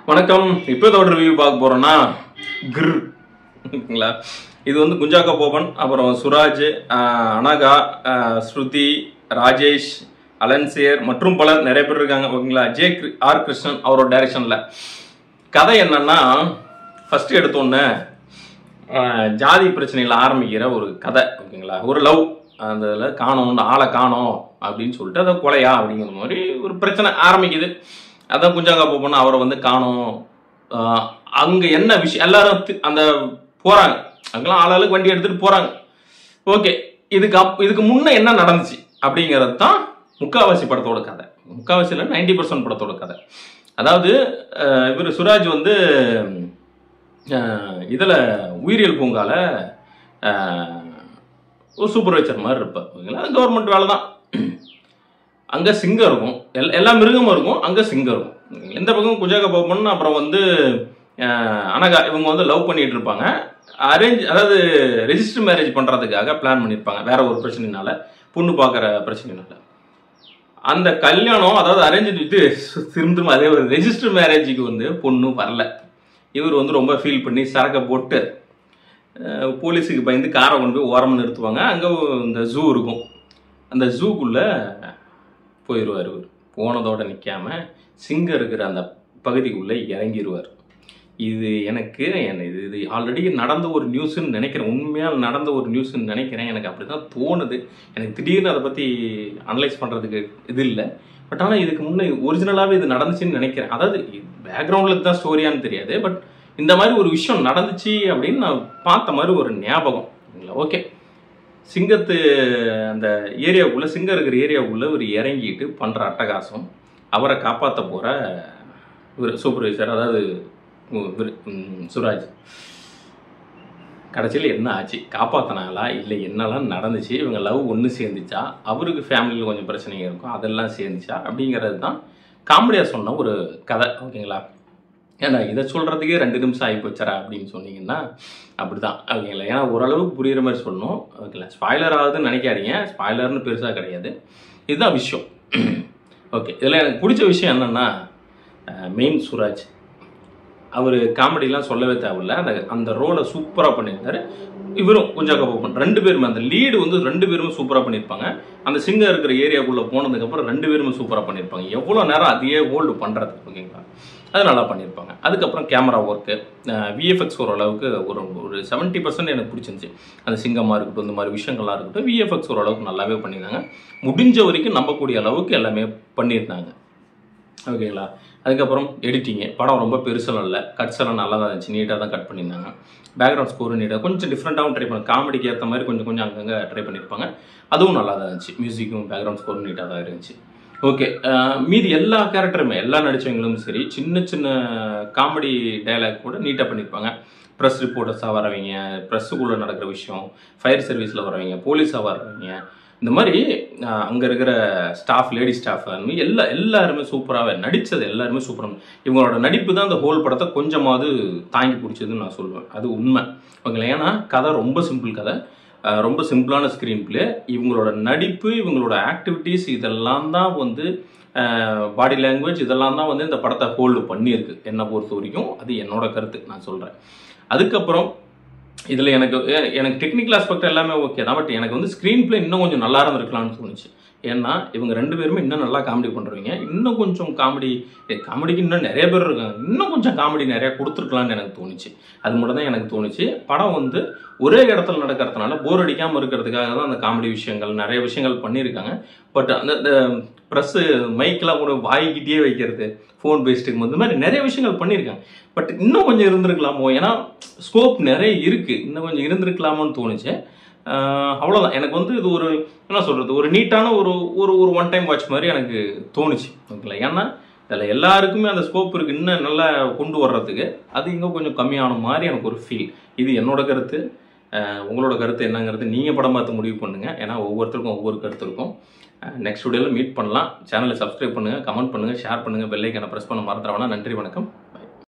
வணக்கம் இப்போ இதோட ரிவ்யூ பார்க்க போறோம்னா கிர் ஓகேங்களா இது வந்து குஞ்சாக்கா போபன் அப்புறம் சுராஜ் ஆஹ், அனகா ஆஹ், ஸ்ருதி ராஜேஷ் அலன்சியர் மற்றும் பலர் நிறைய பேர் இருக்காங்க ஓகேங்களா ஜே கிரு- ஆர் கிருஷ்ணன் அவரோட டைரக்ஷன்ல கதை என்னன்னா ஃபர்ஸ்ட் எடுத்தோன்னே ஆஹ், ஜாதி பிரச்சனையில் ஆரம்பிக்கிற ஒரு கதை ஓகேங்களா ஒரு லவ் அந்த இதில் காணோம் இந்த ஆளை காணோம் அப்படின்னு சொல்லிட்டு அதை கொலையா அப்படிங்கிற மாதிரி ஒரு பிரச்சனை ஆரம்பிக்குது அதான் குஞ்சாங்கா போப்போனா அவரை வந்து காணோம் ஆஹ், அங்க என்ன விஷயம் எல்லாரும் தி- அந்த போறாங்க அங்கெல்லாம் ஆளாளுக்கு வண்டி எடுத்துட்டு போறாங்க ஓகே இதுக்கு அப் இதுக்கு முன்ன என்ன நடந்துச்சு அப்படிங்கிறது தான் முக்காவாசி படத்தோட கதை முக்காவாசி இல்லை நைன்டி பர்சன்ட் படத்தோட கதை அதாவது இவர் சுராஜ் வந்து அஹ், இதுல உயிரியல் பூங்கால அஹ், ஒரு சூப்பர்வைசர் மாதிரி இருப்பார் ஓகேங்களா கவர்மெண்ட் வேலை தான் அங்கே சிங்கம் இருக்கும் எல் எல்லா மிருகமும் இருக்கும் அங்கே சிங்கம் இருக்கும் ஓகேங்களா? இந்த பக்கம் குஜாக போப்பன் அப்புறம் வந்து அஹ், அனகா இவங்க வந்து லவ் பண்ணிட்டு இருப்பாங்க அரேஞ்ச் அதாவது ரெஜிஸ்டர் மேரேஜ் பண்ணுறதுக்காக பிளான் பண்ணியிருப்பாங்க வேற ஒரு பிரச்சனைனால பொண்ணு பார்க்குற பிரச்சனைனால அந்த கல்யாணம் அதாவது அரேஞ்ச் இது திரும்ப திரும்ப அதே ஒரு ரெஜிஸ்டர் மேரேஜுக்கு வந்து பொண்ணு வரல இவர் வந்து ரொம்ப ஃபீல் பண்ணி சரக்கை போட்டு அஹ், போலீஸுக்கு பயந்து காரை கொண்டு போய் ஓரமாக நிறுத்துவாங்க அங்கே இந்த ஜூ இருக்கும் அந்த ஜூக்குள்ளே போயிடுவார் இவர் போனதோட நிற்காம சிங்கம் இருக்கிற அந்த பகுதிக்குள்ளே இறங்கிடுவார் இது எனக்கு என்ன- இது இது ஆல்ரெடி நடந்த ஒரு நியூஸ்ன்னு நினைக்கிறேன் உண்மையாக நடந்த ஒரு நியூஸ்ன்னு நினைக்கிறேன் எனக்கு அப்படி தான் தோணுது எனக்கு திடீர்னு அதை பற்றி அனலைஸ் பண்ணுறதுக்கு இது இல்லை பட் ஆனால் இதுக்கு முன்னே ஒரிஜினலாகவே இது நடந்துச்சுன்னு நினைக்கிறேன் அதாவது பேக்ரவுண்டில் தான் ஸ்டோரியான்னு தெரியாது பட் இந்த மாதிரி ஒரு விஷயம் நடந்துச்சு அப்படின்னு நான் பார்த்த மாதிரி ஒரு ஞாபகம் ஓகே சிங்கத்து அந்த ஏரியாவுக்குள்ள சிங்கம் இருக்கிற ஏரியாவுக்குள்ள ஒரு இறங்கிட்டு பண்ற அட்டகாசம் அவரை காப்பாற்ற போற இவர் சூப்பர்வைசர் அதாவது இவரு, ம், சுராஜ் கடைசியில் என்ன ஆச்சு காப்பாத்தினாங்களா இல்லை என்னெல்லாம் நடந்துச்சு இவங்க லவ் ஒன்று சேர்ந்துச்சா அவருக்கு ஃபேமிலியில் கொஞ்சம் பிரச்சனைங்க இருக்கும் அதெல்லாம் சேர்ந்துச்சா அப்படிங்கிறது தான் காமெடியாக சொன்ன ஒரு கதை ஓகேங்களா ஏன்னா இதை சொல்கிறதுக்கே ரெண்டு நிமிஷம் ஆகி போச்சரா அப்படின்னு சொன்னீங்கன்னா அப்படிதான் ஓகேங்களா ஏன்னா ஓரளவுக்கு புரியுற மாதிரி சொல்லணும் ஓகேங்களா ஸ்பாய்லர் ஆகுதுன்னு நினைக்காதீங்க ஸ்பாய்லர்னு பெருசாக கிடையாது இதுதான் விஷயம் ஓகே இதில் எனக்கு பிடிச்ச விஷயம் என்னென்னா மெயின் சுராஜ் அவர் காமெடிலாம் சொல்லவே தேவையில்ல அந்த அந்த ரோலை சூப்பராக பண்ணியிருந்தாரு இவரும் கொஞ்சம் கப்பன் ரெண்டு பேருமே அந்த லீடு வந்து ரெண்டு பேருமே சூப்பராக பண்ணியிருப்பாங்க அந்த சிங்கம் இருக்கிற ஏரியாக்குள்ளே போனதுக்கப்புறம் ரெண்டு பேருமே சூப்பராக பண்ணியிருப்பாங்க எவ்வளோ நேரம் அதையே ஹோல்டு பண்ணுறது ஓகேங்களா அது நல்லா பண்ணியிருப்பாங்க அதுக்கப்புறம் கேமரா ஒர்க்கு விஎஃப்எக்ஸ் ஓரளவுக்கு ஒரு ஒரு செவன்ட்டி பர்சன்ட் எனக்கு பிடிச்சிருந்துச்சி அந்த சிங்கமாக இருக்கட்டும் இந்த மாதிரி விஷயங்கள்லாம் இருக்கட்டும் விஎஃப்எக்ஸ் ஓரளவுக்கு நல்லாவே பண்ணியிருந்தாங்க முடிஞ்ச வரைக்கும் நம்பக்கூடிய அளவுக்கு எல்லாமே பண்ணியிருந்தாங்க ஓகேங்களா அதுக்கப்புறம் எடிட்டிங்கு படம் ரொம்ப பெருசெல்லாம் இல்லை கட்ஸ் எல்லாம் நல்லா தான் இருந்துச்சு நீட்டாக தான் கட் பண்ணியிருந்தாங்க பேக்ரவுண்ட் ஸ்கோரும் நீட்டாக கொஞ்சம் டிஃப்ரெண்ட்டாகவும் ட்ரை பண்ண காமெடிக்கு ஏற்ற மாதிரி கொஞ்சம் கொஞ்சம் அங்கங்கே ட்ரை பண்ணியிருப்பாங்க அதுவும் நல்லா தான் இருந்துச்சு மியூசிக்கும் பேக்ரவுண்ட் ஸ்கோரும் நீட்டாக தான் இருந்துச்சு ஓகே மீதி எல்லா கேரக்டருமே எல்லா நடிச்சவங்களும் சரி சின்ன சின்ன காமெடி டயலாக் கூட நீட்டாக பண்ணியிருப்பாங்க ப்ரெஸ் ரிப்போர்ட்டர்ஸாக வரவங்க ப்ரெஸ்ஸுக்குள்ளே நடக்கிற விஷயம் ஃபயர் சர்வீஸில் வரவங்க போலீஸாக வரவங்க இந்த மாதிரி அங்கே இருக்கிற ஸ்டாஃப் லேடி ஸ்டாஃப் எல்லா எல்லாருமே சூப்பராகவே நடித்தது எல்லாருமே சூப்பராக இவங்களோட நடிப்பு தான் அந்த ஹோல் படத்தை கொஞ்சமாவது தாங்கி பிடிச்சதுன்னு நான் சொல்லுவேன் அது உண்மை ஓகேங்களா ஏன்னா கதை ரொம்ப சிம்பிள் கதை அஹ் ரொம்ப சிம்பிளான ஸ்க்ரீன் பிளே இவங்களோட நடிப்பு இவங்களோட ஆக்டிவிட்டீஸ் இதெல்லாம் தான் வந்து பாடி லாங்குவேஜ் இதெல்லாம் தான் வந்து இந்த படத்தை ஹோல்டு பண்ணியிருக்கு என்னை பொறுத்த வரைக்கும் அது என்னோட கருத்து நான் சொல்கிறேன் அதுக்கப்புறம் இதில் எனக்கு எ- எனக்கு டெக்னிக்கல் ஆஸ்பெக்ட் எல்லாமே ஓகே தான் பட் எனக்கு வந்து ஸ்க்ரீன் பிளே இன்னும் கொஞ்சம் நல்லா இருந்திருக்கலாம்னு தோணுச்சு ஏன்னா இவங்க ரெண்டு பேருமே இன்னும் நல்லா காமெடி பண்ணுறவங்க இன்னும் கொஞ்சம் காமெடி காமெடிக்கு இன்னும் நிறைய பேர் இருக்காங்க இன்னும் கொஞ்சம் காமெடி நிறைய கொடுத்துருக்கலாம்னு எனக்கு தோணுச்சு அது மட்டும் தான் எனக்கு தோணுச்சு படம் வந்து ஒரே இடத்துல நடக்கிறதுனால போர் அடிக்காமல் இருக்கிறதுக்காக தான் அந்த காமெடி விஷயங்கள் நிறைய விஷயங்கள் பண்ணியிருக்காங்க பட் அந்த இந்த ப்ரெஸ்ஸு மைக்கெலாம் கூட வாய்க்கிட்டே வைக்கிறது ஃபோன் பேசிட்டு இந்த மாதிரி நிறைய விஷயங்கள் பண்ணியிருக்காங்க பட் இன்னும் கொஞ்சம் இருந்திருக்கலாமோ ஏன்னா ஸ்கோப் நிறைய இருக்குது இன்னும் கொஞ்சம் இருந்திருக்கலாமோன்னு தோணுச்சு ஆஹ் அவ்வளவுதான் எனக்கு வந்து இது ஒரு என்ன சொல்கிறது ஒரு நீட்டான ஒரு ஒரு ஒரு ஒன் டைம் வாட்ச் மாதிரி எனக்கு தோணுச்சு ஓகேங்களா ஏன்னா இதில் எல்லாருக்குமே அந்த ஸ்கோப் இருக்குது இன்னும் நல்லா கொண்டு வர்றதுக்கு அது இங்கே கொஞ்சம் கம்மியான மாதிரி எனக்கு ஒரு ஃபீல் இது என்னோட கருத்து ஆஹ் உங்களோட கருத்து என்னங்கிறது நீங்கள் படம் பார்த்து முடிவு பண்ணுங்கள் ஏன்னா ஒவ்வொருத்தருக்கும் ஒவ்வொரு கருத்து இருக்கும் நெக்ஸ்ட் வீடியோவில் மீட் பண்ணலாம் சேனலை சப்ஸ்கிரைப் பண்ணுங்கள் கமெண்ட் பண்ணுங்கள் ஷேர் பண்ணுங்கள் பெல்லைக்கான ப்ரெஸ் பண்ண மறந்துடுவானா நன்றி வணக்கம்